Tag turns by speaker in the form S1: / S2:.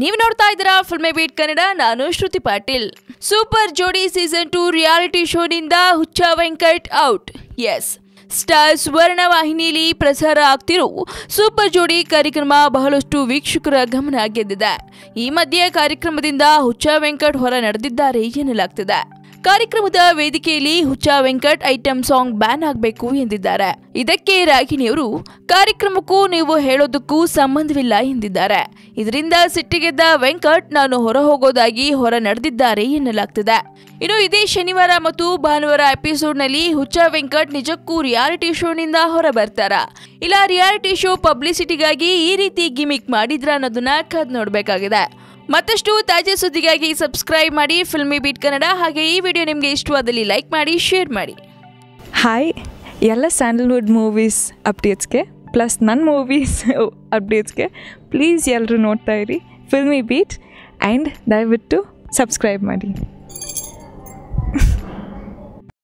S1: ನೀವು ನೋಡ್ತಾ ಇದ್ದೀರಾ ಫಿಲ್ಮೇ ಬೀಟ್ ಕನ್ನಡ ನಾನು ಶ್ರುತಿ ಪಾಟೀಲ್ ಸೂಪರ್ ಜೋಡಿ ಸೀಸನ್ ಟು ರಿಯಾಲಿಟಿ ಶೋನಿಂದ ಹುಚ್ಚ ವೆಂಕಟ್ ಔಟ್ ಎಸ್ ಸ್ಟಾರ್ ಸುವರ್ಣ ವಾಹಿನಿಯಲ್ಲಿ ಪ್ರಸಾರ ಆಗ್ತಿರೋ ಸೂಪರ್ ಜೋಡಿ ಕಾರ್ಯಕ್ರಮ ಬಹಳಷ್ಟು ವೀಕ್ಷಕರ ಗಮನ ಗೆದ್ದಿದೆ ಈ ಮಧ್ಯೆ ಕಾರ್ಯಕ್ರಮದಿಂದ ಹುಚ್ಚ ವೆಂಕಟ್ ಹೊರ ನಡೆದಿದ್ದಾರೆ ಎನ್ನಲಾಗ್ತಿದೆ ಕಾರ್ಯಕ್ರಮದ ವೇದಿಕೆಯಲ್ಲಿ ಹುಚ್ಚ ವೆಂಕಟ್ ಐಟಂ ಸಾಂಗ್ ಬ್ಯಾನ್ ಆಗಬೇಕು ಎಂದಿದ್ದಾರೆ ಇದಕ್ಕೆ ರಾಗಿಣಿಯವರು ಕಾರ್ಯಕ್ರಮಕ್ಕೂ ನೀವು ಹೇಳೋದಕ್ಕೂ ಸಂಬಂಧವಿಲ್ಲ ಎಂದಿದ್ದಾರೆ ಇದರಿಂದ ಸಿಟ್ಟಿಗೆದ್ದ ವೆಂಕಟ್ ನಾನು ಹೊರ ಹೋಗೋದಾಗಿ ಹೊರ ನಡೆದಿದ್ದಾರೆ ಎನ್ನಲಾಗ್ತಿದೆ ಇನ್ನು ಇದೇ ಶನಿವಾರ ಮತ್ತು ಭಾನುವಾರ ಎಪಿಸೋಡ್ನಲ್ಲಿ ಹುಚ್ಚ ವೆಂಕಟ್ ನಿಜಕ್ಕೂ ರಿಯಾಲಿಟಿ ಶೋನಿಂದ ಹೊರ ಬರ್ತಾರ ಇಲ್ಲ ರಿಯಾಲಿಟಿ ಶೋ ಪಬ್ಲಿಸಿಟಿಗಾಗಿ ಈ ರೀತಿ ಗಿಮಿಕ್ ಮಾಡಿದ್ರ ಅನ್ನೋದನ್ನ ಕದ್ ನೋಡ್ಬೇಕಾಗಿದೆ ಮತ್ತಷ್ಟು ತಾಜಾ ಸುದ್ದಿಗಾಗಿ ಸಬ್ಸ್ಕ್ರೈಬ್ ಮಾಡಿ ಫಿಲ್ಮಿ ಬೀಟ್ ಕನ್ನಡ ಹಾಗೆ ಈ ವಿಡಿಯೋ ನಿಮಗೆ ಇಷ್ಟವಾದಲ್ಲಿ ಲೈಕ್ ಮಾಡಿ ಶೇರ್ ಮಾಡಿ
S2: ಹಾಯ್ ಎಲ್ಲ ಸ್ಯಾಂಡಲ್ವುಡ್ ಮೂವೀಸ್ ಅಪ್ಡೇಟ್ಸ್ಗೆ ಪ್ಲಸ್ ನನ್ನ ಮೂವೀಸ್ ಅಪ್ಡೇಟ್ಸ್ಗೆ ಪ್ಲೀಸ್ ಎಲ್ಲರೂ ನೋಡ್ತಾ ಇರಿ ಫಿಲ್ಮಿ ಬೀಟ್ ಆ್ಯಂಡ್ ದಯವಿಟ್ಟು ಸಬ್ಸ್ಕ್ರೈಬ್ ಮಾಡಿ